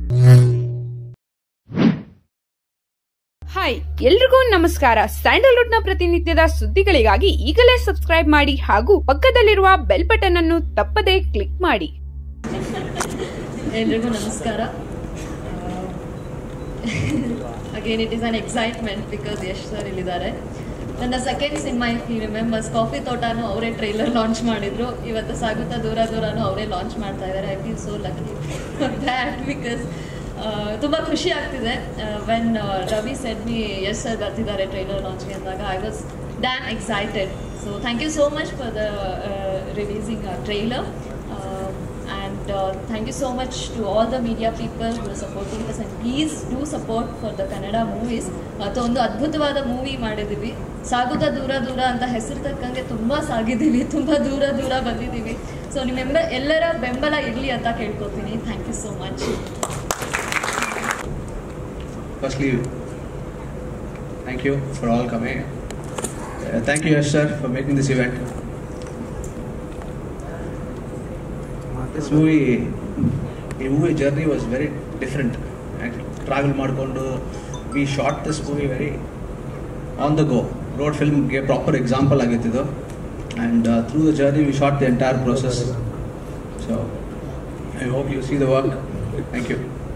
Hi ಎಲ್ರಿಗೂ ನಮಸ್ಕಾರ Sandalwood ನ ಪ್ರತಿನಿತ್ಯದ ಸುದ್ದಿಗಳಿಗಾಗಿ ಈಗಲೇ ಸಬ್ಸ್ಕ್ರೈಬ್ ಮಾಡಿ ಹಾಗೂ ಪಕ್ಕದಲ್ಲಿರುವ ಬೆಲ್ ಬಟನ್ ಅನ್ನು ತಪ್ಪದೇ ಕ್ಲಿಕ್ ಮಾಡಿ ಎಲ್ರಿಗೂ ನಮಸ್ಕಾರ again it is an excitement because Yash sir ಇಲ್ಲಿದ್ದಾರೆ ನನ್ನ second cinema if you remembers coffee ತೋಟನೂ ಅವರೇ ಟ್ರೈಲರ್ ಲಾಂಚ್ ಮಾಡಿದ್ರು ಇವತ್ತು ಸಾಗುತ್ತಾ ದೂರ ದೂರನೂ ಅವರೇ ಲಾಂಚ್ ಮಾಡ್ತಾ ಇದ್ದಾರೆ I feel so lucky that because ತುಂಬ ಖುಷಿ ಆಗ್ತಿದೆ when Ravi said me yes sir ಬರ್ತಿದ್ದಾರೆ ಟ್ರೈಲರ್ ಲಾಂಚ್ಗೆ ಅಂದಾಗ I was damn excited so thank you so much for the releasing trailer and uh, thank you so much to all the media people who are supporting us and please do support for the Kannada movies ಮತ್ತು ಒಂದು ಅದ್ಭುತವಾದ movie ಮಾಡಿದ್ದೀವಿ ಸಾಗುತ್ತ ದೂರ ದೂರ ಅಂತ ಹೆಸರು ತಕ್ಕಂಗೆ ತುಂಬ ಸಾಗಿದ್ದೀವಿ ತುಂಬ ದೂರ ದೂರ ಬಂದಿದ್ದೀವಿ ಸೊ ನಿಮ್ಮೆಲ್ಲ ಎಲ್ಲರ ಬೆಂಬಲ ಇರಲಿ ಅಂತ ಕೇಳ್ಕೊತೀನಿ thank you so much Firstly, thank you for all coming. Uh, thank you, Yash sir, for making this event. This movie, the movie journey was very different. Actually, travel ಮಾಡ್ಕೊಂಡು we shot this movie very on the go. Road film ಗೆ proper example ಆಗಿತ್ತಿದು and uh, through the journey we shot the entire process. So I hope you see the work. Thank you.